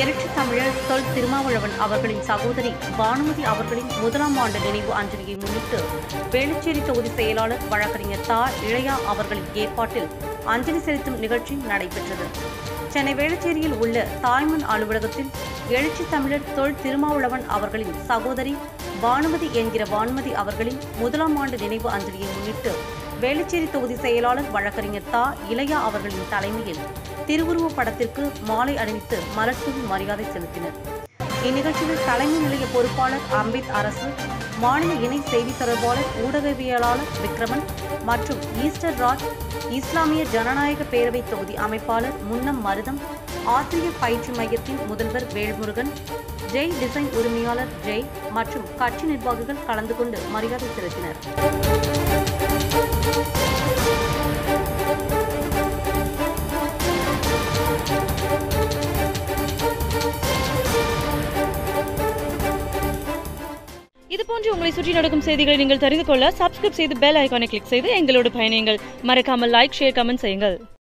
எழுச்சி தமிழர் தொல் திருமாவளவன் அவர்களின் சகோதரி பானுமதி அவர்களின் முதலாம் ஆண்டு நினைவு அஞ்சலியை முன்னிட்டு வேளச்சேரி தொகுதி செயலாளர் வழக்கறிஞர் தா இளையா அவர்களின் ஏற்பாட்டில் அஞ்சலி செலுத்தும் நிகழ்ச்சி நடைபெற்றது சென்னை வேளச்சேரியில் உள்ள தாய்மன் அலுவலகத்தில் எழுச்சி தமிழர் தொல் திருமாவளவன் அவர்களின் சகோதரி பானுமதி என்கிற பானுமதி அவர்களின் முதலாம் ஆண்டு நினைவு அஞ்சலியை முன்னிட்டு வேளச்சேரி தொகுதி செயலாளர் வழக்கறிஞர் தா இளையா அவர்களின் தலைமையில் திருவுருவப் படத்திற்கு மாலை அணிவித்து மலர்தூவி மரியாதை செலுத்தினர் இந்நிகழ்ச்சியில் தலைமை நிலைய பொறுப்பாளர் அம்பித் அரசு மாநில இணை செய்தி தொடர்பாளர் ஊடகவியலாளர் விக்ரமன் மற்றும் ஈஸ்டர் ராஜ் இஸ்லாமிய ஜனநாயக பேரவை தொகுதி அமைப்பாளர் முன்னம் மருதம் ஆசிரியர் பயிற்சி மையத்தின் முதல்வர் வேல்முருகன் ஜெய் டிசைன் உரிமையாளர் ஜெய் மற்றும் கட்சி நிர்வாகிகள் கலந்து கொண்டு மரியாதை செலுத்தினர் இது போன்று உங்களை சுற்றி நடக்கும் செய்திகளை நீங்கள் தெரிந்து கொள்ள சப்ஸ்கிரைப் செய்து பெல் ஐகானை கிளிக் செய்து எங்களோடு பயணியுங்கள் மறக்காமல் லைக் ஷேர் கமெண்ட் செய்யுங்கள்